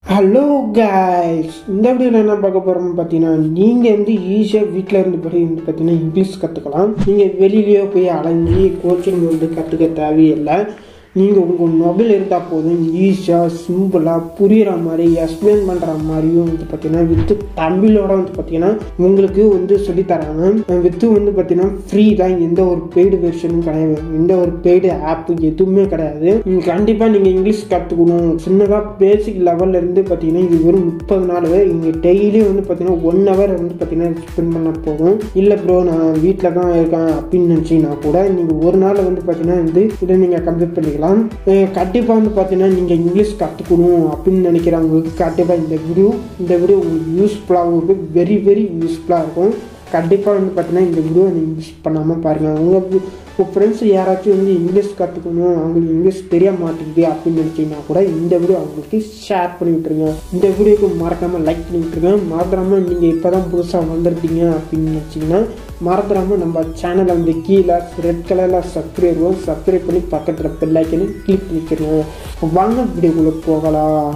hello guys இந்த வீடியோவில் என்ன பார்க்க போகிறோம்னு பார்த்தீங்கன்னா நீங்கள் வந்து ஈஸியாக வீட்டில் இருந்தபடி வந்து பார்த்தீங்கன்னா இங்கிலீஷ் கற்றுக்கலாம் நீங்கள் வெளியிலேயோ போய் அலைஞ்சி கோச்சிங் வந்து கற்றுக்க தேவையில்லை நீங்கள் உங்கள் மொபைல் இருந்தால் போதும் ஈஸியாக சிம்பிளாக புரிகிற மாதிரி எக்ஸ்பிளைன் பண்ணுற மாதிரியும் வந்து பார்த்தீங்கன்னா வித்து தமிழோட வந்து பார்த்தீங்கன்னா உங்களுக்கு வந்து சொல்லித்தராங்க வித்து வந்து பார்த்தீங்கன்னா ஃப்ரீ தான் எந்த ஒரு பெய்டு வெர்ஷனும் கிடையாது எந்த ஒரு பெய்டு ஆப்பு எதுவுமே கிடையாது நீங்கள் கண்டிப்பாக நீங்கள் இங்கிலீஷ் கற்றுக்கணும் சின்னதாக பேசிக் லெவல்ல இருந்து பார்த்தீங்கன்னா இது வெறும் முப்பது நாள் இங்கே டெய்லியும் வந்து பார்த்தீங்கன்னா ஒன் ஹவர் வந்து பார்த்தீங்கன்னா ஸ்பெண்ட் பண்ண போதும் இல்லை ப்ரோ நான் வீட்டில் தான் இருக்கேன் அப்படின்னு நினச்சிங்கன்னா கூட நீங்கள் ஒரு நாள் வந்து பார்த்தீங்கன்னா வந்து இதை நீங்கள் கம்ப்ளீட் பண்ணிக்கலாம் கண்டிப்பாக வந்து பார்த்தீங்கன்னா நீங்கள் இங்கிலீஷ் கற்றுக்கணும் அப்படின்னு நினைக்கிறவங்களுக்கு கண்டிப்பாக இந்த வீடியோ இந்த வீடியோ உங்களுக்கு யூஸ்ஃபுல்லாகவும் இருக்கும் வெரி வெரி யூஸ்ஃபுல்லாக இருக்கும் கண்டிப்பாக வந்து பார்த்தீங்கன்னா இந்த வீடியோ நீங்கள் மிஸ் பண்ணாமல் பாருங்கள் உங்கள் உங்கள் ஃப்ரெண்ட்ஸ் யாராச்சும் வந்து இங்கிலீஷ் கற்றுக்கணும் அவங்களுக்கு இங்கிலீஷ் தெரிய மாட்டேங்குது அப்படின்னு நினச்சிங்கன்னா கூட இந்த வீடியோ அவங்களுக்கு ஷேர் பண்ணி விட்டுருங்க இந்த வீடியோக்கு மறக்காமல் லைக் பண்ணி விட்டுருங்க மறந்துடாமல் நீங்கள் இப்போ தான் புதுசாக வந்திருக்கீங்க அப்படின்னு நினச்சிங்கன்னா மறந்துடாமல் நம்ம சேனலை வந்து கீழே ரெட் கலரில் சப்ஸ்கிரைப் வரும் சப்ஸ்கிரைப் பண்ணி பக்கத்தில் பெல்லைக்கனு கிளிக் பண்ணிக்கிறோம் வாங்க வீடியோக்குள்ளே போகலாம்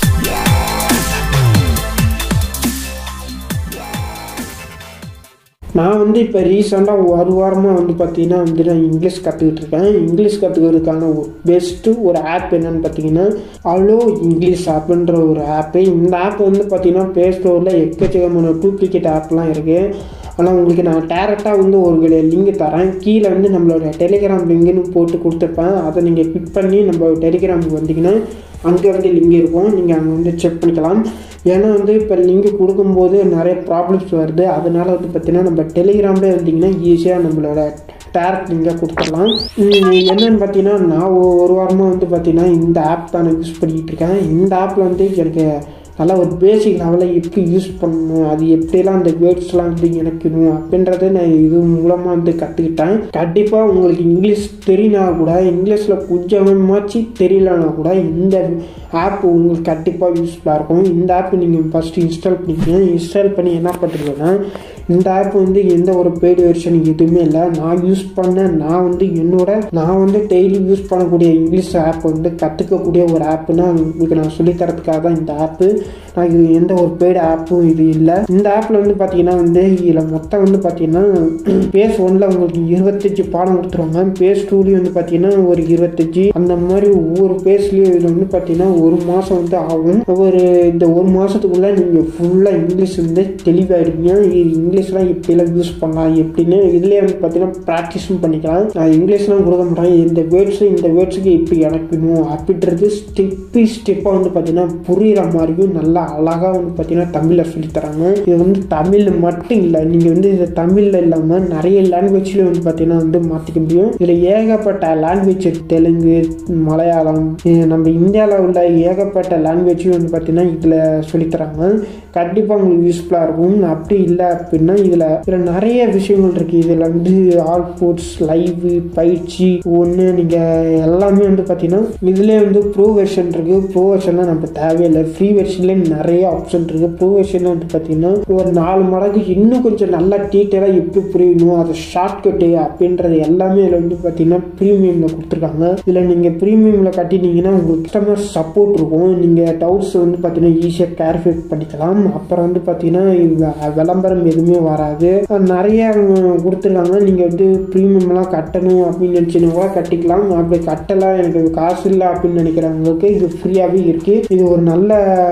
நான் வந்து இப்போ ரீசெண்டாக ஒரு வாரமாக வந்து பார்த்தீங்கன்னா வந்து நான் இங்கிலீஷ் கற்றுக்கிட்டு இருக்கேன் இங்கிலீஷ் கற்றுக்கிறதுக்கான ஒரு பெஸ்ட்டு ஒரு ஆப் என்னன்னு பார்த்தீங்கன்னா அலோ இங்கிலீஷ் ஆப்புன்ற ஒரு ஆப்பு இந்த ஆப் வந்து பார்த்தீங்கன்னா ப்ளே ஸ்டோரில் எக்கச்சக்கமான டூப்ளிகேட் ஆப்லாம் இருக்குது ஆனால் உங்களுக்கு நான் டேரெக்டாக வந்து ஒரு லிங்க் தரேன் கீழே வந்து நம்மளோட டெலிகிராம் லிங்க்னு போட்டு கொடுத்துருப்பேன் அதை நீங்கள் கிளிக் பண்ணி நம்ம டெலிகிராமுக்கு வந்தீங்கன்னா அங்கே வந்து லிங்க் இருக்கும் நீங்கள் அங்கே வந்து செக் பண்ணிக்கலாம் ஏன்னா வந்து இப்போ லிங்க் கொடுக்கும்போது நிறைய ப்ராப்ளம்ஸ் வருது அதனால வந்து பார்த்தீங்கன்னா நம்ம டெலிகிராம்லேயே வந்தீங்கன்னா ஈஸியாக நம்மளோட டேரக்ட் லிங்காக கொடுத்துடலாம் என்னென்னு பார்த்தீங்கன்னா நான் ஒரு வாரமாக வந்து பார்த்தீங்கன்னா இந்த ஆப் தான் யூஸ் பண்ணிக்கிட்டு இருக்கேன் இந்த ஆப்பில் வந்து எனக்கு நல்லா ஒரு பேசிக் லெவலில் எப்படி யூஸ் பண்ணணும் அது எப்படிலாம் அந்த வேர்ட்ஸ்லாம் வந்து இணைக்கணும் அப்படின்றத நான் இது மூலமாக வந்து கற்றுக்கிட்டேன் கண்டிப்பாக உங்களுக்கு இங்கிலீஷ் தெரியினா கூட இங்கிலீஷில் கொஞ்சமாச்சு தெரியலனா கூட இந்த ஆப் உங்களுக்கு கண்டிப்பாக யூஸ்ஃபுல்லாக இருக்கும் இந்த ஆப் நீங்கள் ஃபஸ்ட்டு இன்ஸ்டால் பண்ணிக்கணும் இன்ஸ்டால் பண்ணி என்ன பண்ணுறதுன்னா இந்த ஆப் வந்து எந்த ஒரு பெய்டு வெர்ஷன் எதுவுமே இல்லை நான் யூஸ் பண்ண நான் வந்து என்னோட நான் வந்து டெய்லி யூஸ் பண்ணக்கூடிய இங்கிலீஷ் ஆப் வந்து கற்றுக்கக்கூடிய ஒரு ஆப்புனா உங்களுக்கு நான் சொல்லித்தரத்துக்காக தான் இந்த ஆப்பு நான் இது எந்த ஒரு பெய்டு ஆப்பும் இது இல்லை இந்த ஆப்பில் வந்து பார்த்தீங்கன்னா வந்து இதில் மொத்தம் வந்து பார்த்தீங்கன்னா பேஸ் ஒன்ல உங்களுக்கு இருபத்தஞ்சி பாடம் கொடுத்துருவாங்க பேஸ் டூலேயும் வந்து பார்த்தீங்கன்னா ஒரு இருபத்தஞ்சி அந்த மாதிரி ஒவ்வொரு பேஸ்லேயும் இதில் வந்து பார்த்தீங்கன்னா ஒரு மாதம் வந்து ஆகும் ஒரு இந்த ஒரு மாதத்துக்குள்ளே நீங்கள் ஃபுல்லாக இங்கிலீஷ் வந்து தெளிவாயிடுவீங்க இது இங்கிலீஷ்லாம் எப்படிலாம் யூஸ் பண்ணலாம் எப்படின்னு இதுலேயே வந்து பார்த்தீங்கன்னா ப்ராக்டிஸும் பண்ணிக்கலாம் நான் இங்கிலீஷ்லாம் கொடுக்க மாட்டேன் இந்த வேர்ட்ஸு இந்த வேர்ட்ஸுக்கு எப்படி இணைக்கணும் அப்படின்றது ஸ்டெப் பை ஸ்டெப்பாக வந்து பார்த்தீங்கன்னா புரிகிற மாதிரியும் நல்லா அழகாக வந்து பார்த்தீங்கன்னா தமிழில் சொல்லித்தராங்க இது வந்து தமிழ் மட்டும் இல்லை நீங்கள் வந்து இது தமிழில் இல்லாமல் நிறைய லாங்குவேஜ்லேயும் வந்து பார்த்தீங்கன்னா வந்து மாற்றிக்க முடியும் இதில் ஏகப்பட்ட லாங்குவேஜ் தெலுங்கு மலையாளம் நம்ம இந்தியாவில் உள்ள ஏகப்பட்ட லாங்குவேஜையும் வந்து பார்த்தீங்கன்னா இதில் சொல்லித்தராங்க கண்டிப்பாக உங்களுக்கு யூஸ்ஃபுல்லாக இருக்கும் அப்படி இல்லை அப்படின்னா இதில் இதில் நிறைய விஷயங்கள் இருக்குது இதில் வந்து ஆல் ஃபுட்ஸ் லைவ் பயிற்சி ஒன்று நீங்கள் எல்லாமே வந்து பார்த்தீங்கன்னா இதுலேயே வந்து ப்ரோ வெர்ஷன் இருக்குது ப்ரோ வெர்ஷன்லாம் நம்ம தேவையில்லை ஃப்ரீ வெர்ஷன்லேயே நிறைய ஆப்ஷன் இருக்குது ப்ரோ வெர்ஷனில் வந்து பார்த்தீங்கன்னா ஒரு நாலு மடங்கு இன்னும் கொஞ்சம் நல்லா டீட்டெயிலாக எப்படி புரியணும் அது ஷார்ட்கட்டு அப்படின்றது எல்லாமே இதில் வந்து பார்த்தீங்கன்னா ப்ரீமியமில் கொடுத்துருக்காங்க இதில் நீங்கள் ப்ரீமியமில் கட்டினீங்கன்னா உங்களுக்கு கஸ்டமர் சப்போர்ட் இருக்கும் நீங்கள் டவுட்ஸ் வந்து பார்த்தீங்கன்னா ஈஸியாக கிளாரிஃபை பண்ணிக்கலாம் அப்புறம் வந்து பார்த்தீங்கன்னா விளம்பரம் எதுவுமே வராது நிறைய கொடுத்துருக்காங்க நீங்கள் வந்து ப்ரீமியம்லாம் கட்டணும் அப்படின்னு நினச்சினா கூட கட்டிக்கலாம் அப்படி கட்டலாம் எனக்கு காசு இல்லை அப்படின்னு நினைக்கிறவங்களுக்கு இது ஃப்ரீயாகவே இருக்குது இது ஒரு நல்ல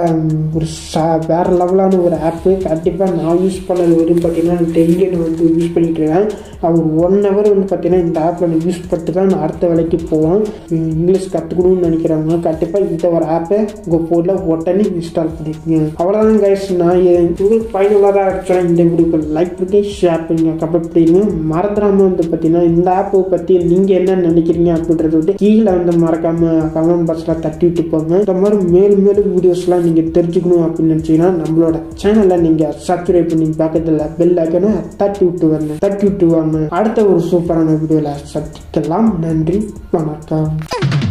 ஒரு வேற லெவலான ஒரு ஆப்பு கண்டிப்பாக நான் யூஸ் பண்ணது வரையும் பார்த்தீங்கன்னா டெய்லி நான் வந்து யூஸ் பண்ணிட்டு இருக்கேன் ஒரு ஒன் ஹவர் வந்து பார்த்தீங்கன்னா இந்த ஆப்பில் நான் யூஸ் பண்ணிட்டு தான் நான் அடுத்த வேலைக்கு போவேன் இங்கிலீஷ் கற்றுக்கணும்னு நினைக்கிறவங்க கண்டிப்பாக இந்த ஒரு ஆப்பை உங்கள் ஃபோனில் உடனே இன்ஸ்டால் பண்ணிக்கோங்க அவ்வளோதான் கைஸ் நான் உங்களுக்கு பயனுள்ளதாக ஆக்சுவலாக இந்த வீடியோக்கு லைக் பண்ணி ஷேர் பண்ணுங்க கமெண்ட் பண்ணுங்க மறந்துடாமல் வந்து பார்த்தீங்கன்னா இந்த ஆப்பை பற்றி நீங்கள் என்ன நினைக்கிறீங்க அப்படின்றத வந்து கீழே வந்து மறக்காம கமெண்ட் பாக்ஸில் தட்டி விட்டு போங்க இந்த மாதிரி மேலும் மேலும் வீடியோஸ்லாம் நீங்கள் தெரிஞ்சுக்கணும் அப்படின்னு நினச்சிங்கன்னா நம்மளோட சேனலை நீங்கள் சப்ஸ்கிரைப் பண்ணி பக்கத்தில் பெல் ஐக்கனை தட்டி விட்டு வரணும் தட்டி விட்டு வாங்க அடுத்த ஒரு சூப்பரான வீடியோவில் சந்திக்கலாம் நன்றி வணக்கம்